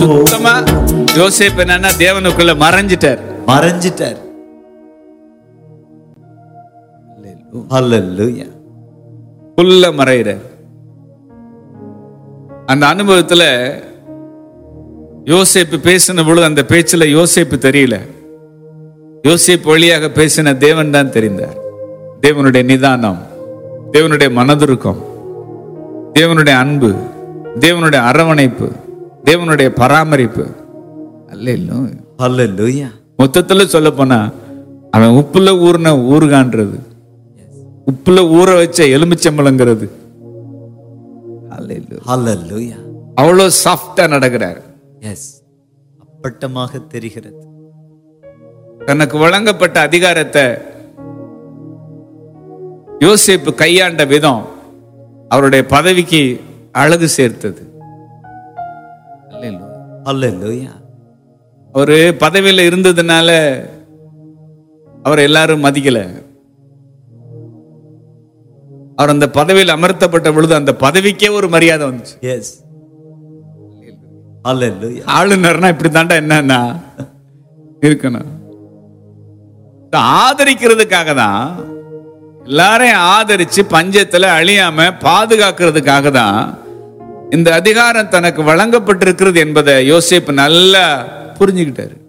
சுத்தமா யோசேப்பு என்னன்னா தேவனுக்குள்ள மறைஞ்சிட்டார் மறைஞ்சிட்டார் ஹalleluya புல்ல மறைகிறார் அந்த அனுபவத்துல யோசேப்பு பேசின பொழுது அந்த பேச்சுல யோசேப்பு தெரியல யோசேப்பு வழியாக பேசின தேவன் தான் தெரிந்தார் தேவனுடைய நிதானம் தேவனுடைய மனதுருக்கம் தேவனுடைய அன்பு தேவனுடைய அரவணைப்பு தேவனுடைய பராமரிப்பு அல்ல ஹalleluya மொத்தத்துல சொல்ல போனா அவன் உப்புல ஊறின ஊறுகான்றது உப்புல ஊற வச்ச எலுமிச்சம்பழங்கிறது அல்லேலூயா. ஹalleluya அவ்வளவு சாஃப்டா நடக்கிறார் எஸ் அப்பட்டமாக தெரிகிறது தனக்கு வழங்கப்பட்ட அதிகாரத்தை யோசேப்பு கையாண்ட விதம் அவருடைய பதவிக்கு அழகு சேர்த்தது அல்லேலூயா. ஹalleluya அவரு பதவியில இருந்ததுனால அவர் எல்லாரும் மதிக்கல அவர் அந்த பதவியில் அமர்த்தப்பட்ட பொழுது அந்த பதவிக்கே ஒரு மரியாதை வந்துச்சு எஸ் ஹalleluya ஆளுநர்னா இப்படி தாண்டா என்னன்னா இருக்கணும் ஆதரிக்கிறதுக்காக தான் எல்லாரையும் ஆதரிச்சு பஞ்சத்துல அழியாம பாதுகாக்கிறதுக்காக தான் இந்த அதிகாரம் தனக்கு வழங்கப்பட்டிருக்கிறது என்பதை யோசேப்பு நல்லா புரிஞ்சுக்கிட்டாரு